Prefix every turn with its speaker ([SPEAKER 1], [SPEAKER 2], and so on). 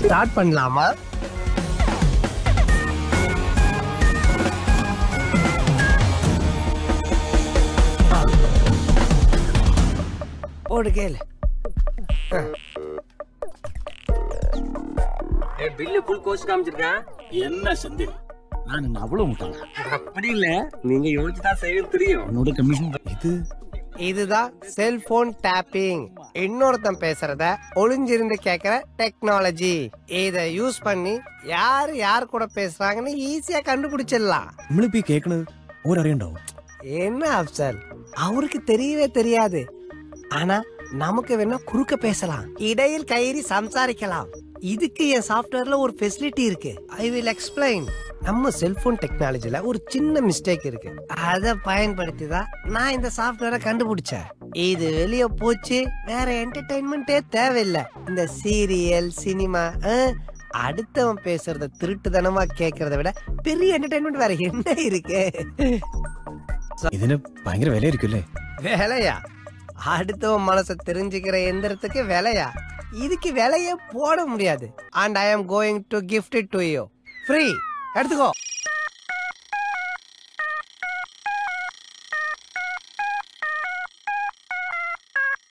[SPEAKER 1] start பண்ணலாமா போடு கேளு
[SPEAKER 2] பில்லு ஃபுல் கோர்ஸ் காமிச்சிருக்கேன்
[SPEAKER 3] என்ன செந்தில் நான் என்ன அவ்வளவு முட்டாளா
[SPEAKER 2] அப்படி இல்ல நீங்க யோசிச்சுதான் செய்ய தெரியும்
[SPEAKER 3] உன்னோட கமிஷன் இது
[SPEAKER 1] இதுதான் செல்போன் டேப்பிங் இன்னொருத்தன் பேசுறத ஒளிஞ்சிருந்து கேக்குற டெக்னாலஜி இத யூஸ் பண்ணி யார் யார் கூட பேசுறாங்கன்னு ஈஸியா கண்டுபிடிச்சிடலாம்
[SPEAKER 3] நம்மளுக்கு போய் கேட்கணும் ஒரு அறியண்டோ
[SPEAKER 1] என்ன அப்சல் அவருக்கு தெரியவே தெரியாது ஆனா நமக்கு வேணா குறுக்க பேசலாம் இடையில் கயிறி சம்சாரிக்கலாம் இதுக்கு என் சாஃப்ட்வேர்ல ஒரு ஃபெசிலிட்டி இருக்கு ஐ வில் எக்ஸ்பிளைன் நம்ம செல்போன் டெக்னாலஜில ஒரு சின்ன மிஸ்டேக் இருக்கு அத பயன்படுத்தி தான் நான் இந்த சாஃப்ட்வேரை கண்டுபிடிச்சேன் இது வெளிய போச்சு வேற என்டர்டைன்மெண்டே தேவையில்லை இந்த சீரியல் சினிமா அடுத்தவன் பேசுறத திருட்டுத்தனமா கேக்குறத விட பெரிய என்டர்டைன்மெண்ட் வேற என்ன இருக்கு
[SPEAKER 3] ഇതിന് ഭയങ്കര വിലയായിരിക്കും
[SPEAKER 1] விலையா அடுத்தவன் மனசை தெரிஞ்சுக்கிற எந்திரத்துக்கு விலையா இதுக்கு விலையே போட முடியாது and I am going to gift it to you free எடுத்துக்கோ